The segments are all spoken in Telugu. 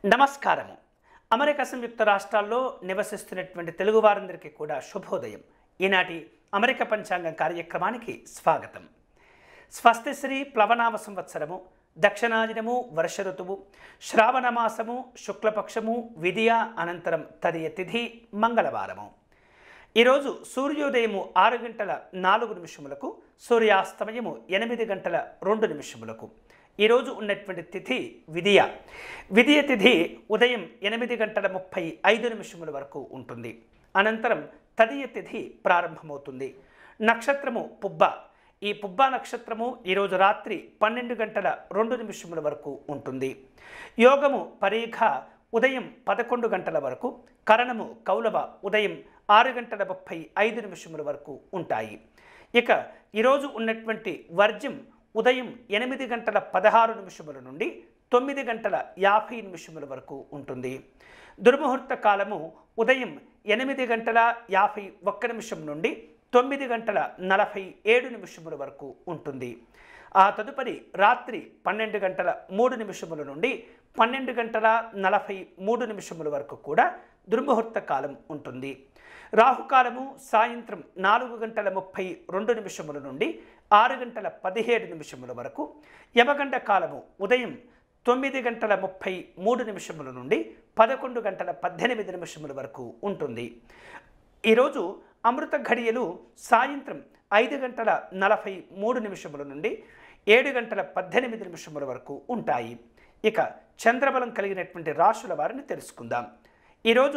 నమస్కారము అమెరికా సంయుక్త రాష్ట్రాల్లో నివసిస్తున్నటువంటి తెలుగు వారందరికీ కూడా శుభోదయం ఈనాటి అమెరికా పంచాంగం కార్యక్రమానికి స్వాగతం స్వస్తిశ్రీ ప్లవనామ సంవత్సరము దక్షిణాదినము వర్ష ఋతువు శ్రావణ మాసము శుక్లపక్షము విధియ అనంతరం తదియ తిథి మంగళవారము ఈరోజు సూర్యోదయము ఆరు గంటల నాలుగు నిమిషములకు సూర్యాస్తమయము ఎనిమిది గంటల రెండు నిమిషములకు ఈరోజు ఉన్నటువంటి తిథి విధియ విధియ తిథి ఉదయం ఎనిమిది గంటల ముప్పై ఐదు నిమిషముల వరకు ఉంటుంది అనంతరం తదియ తిథి ప్రారంభమవుతుంది నక్షత్రము పుబ్బ ఈ పుబ్బ నక్షత్రము ఈరోజు రాత్రి పన్నెండు గంటల రెండు నిమిషముల వరకు ఉంటుంది యోగము పరీఘ ఉదయం పదకొండు గంటల వరకు కరణము కౌలవ ఉదయం ఆరు గంటల ముప్పై ఐదు నిమిషముల వరకు ఉంటాయి ఇక ఈరోజు ఉన్నటువంటి వర్జ్యం ఉదయం ఎనిమిది గంటల పదహారు నిమిషముల నుండి తొమ్మిది గంటల యాభై నిమిషముల వరకు ఉంటుంది దుర్ముహూర్త కాలము ఉదయం ఎనిమిది గంటల యాభై ఒక్క నిమిషం నుండి తొమ్మిది గంటల నలభై ఏడు నిమిషముల వరకు ఉంటుంది ఆ తదుపరి రాత్రి పన్నెండు గంటల మూడు నిమిషముల నుండి పన్నెండు గంటల నలభై మూడు నిమిషముల వరకు కూడా దుర్ముహూర్త కాలం ఉంటుంది రాహుకాలము సాయంత్రం నాలుగు గంటల ముప్పై రెండు నిమిషముల నుండి ఆరు గంటల పదిహేడు నిమిషముల వరకు యమగండ కాలము ఉదయం తొమ్మిది గంటల ముప్పై మూడు నిమిషముల నుండి పదకొండు గంటల పద్దెనిమిది నిమిషముల వరకు ఉంటుంది ఈరోజు అమృత ఘడియలు సాయంత్రం ఐదు గంటల నలభై మూడు నిమిషముల నుండి ఏడు గంటల పద్దెనిమిది నిమిషముల వరకు ఉంటాయి ఇక చంద్రబలం కలిగినటువంటి రాశుల వారిని తెలుసుకుందాం ఈరోజు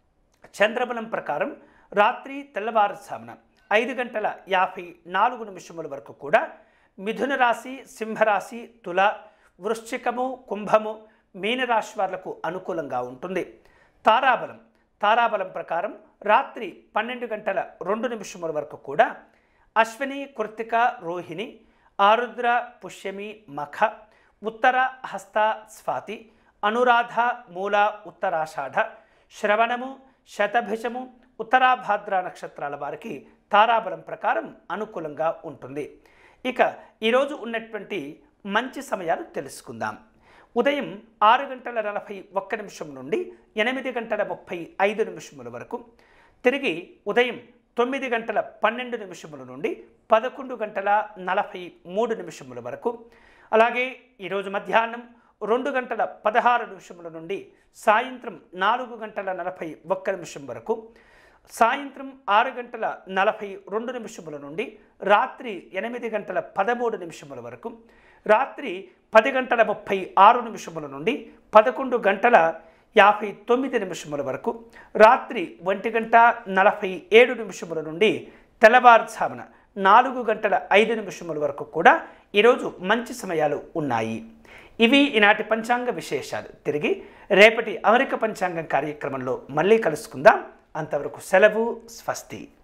చంద్రబలం ప్రకారం రాత్రి తెల్లవారుజామున ఐదు గంటల యాభై నాలుగు నిమిషముల వరకు కూడా మిథున రాశి సింహరాశి తుల వృశ్చికము కుంభము మీనరాశి వాళ్లకు అనుకూలంగా ఉంటుంది తారాబలం తారాబలం ప్రకారం రాత్రి పన్నెండు గంటల రెండు నిమిషముల వరకు కూడా అశ్విని కృత్తిక రోహిణి ఆరుద్ర పుష్యమి మఖ ఉత్తర హస్త స్వాతి అనురాధ మూల ఉత్తరాషాఢ శ్రవణము శతభిషము ఉత్తరాభాద్ర నక్షత్రాల వారికి తారాబలం ప్రకారం అనుకూలంగా ఉంటుంది ఇక ఈరోజు ఉన్నటువంటి మంచి సమయాలు తెలుసుకుందాం ఉదయం ఆరు గంటల నలభై ఒక్క నిమిషం నుండి ఎనిమిది గంటల ముప్పై ఐదు నిమిషముల వరకు తిరిగి ఉదయం తొమ్మిది గంటల పన్నెండు నిమిషముల నుండి పదకొండు గంటల నలభై మూడు నిమిషముల వరకు అలాగే ఈరోజు మధ్యాహ్నం రెండు గంటల పదహారు నిమిషముల నుండి సాయంత్రం నాలుగు గంటల నలభై ఒక్క నిమిషం వరకు సాయంత్రం ఆరు గంటల నలభై రెండు నిమిషముల నుండి రాత్రి ఎనిమిది గంటల పదమూడు నిమిషముల వరకు రాత్రి పది గంటల ముప్పై ఆరు నిమిషముల నుండి పదకొండు గంటల యాభై తొమ్మిది నిమిషముల వరకు రాత్రి ఒంటి గంట నలభై ఏడు నిమిషముల నుండి తెల్లవారుజామున నాలుగు గంటల ఐదు నిమిషముల వరకు కూడా ఈరోజు మంచి సమయాలు ఉన్నాయి ఇవి ఈనాటి పంచాంగ విశేషాలు తిరిగి రేపటి అమెరికా పంచాంగం కార్యక్రమంలో మళ్ళీ కలుసుకుందాం అంతవరకు సెలవు స్వస్తి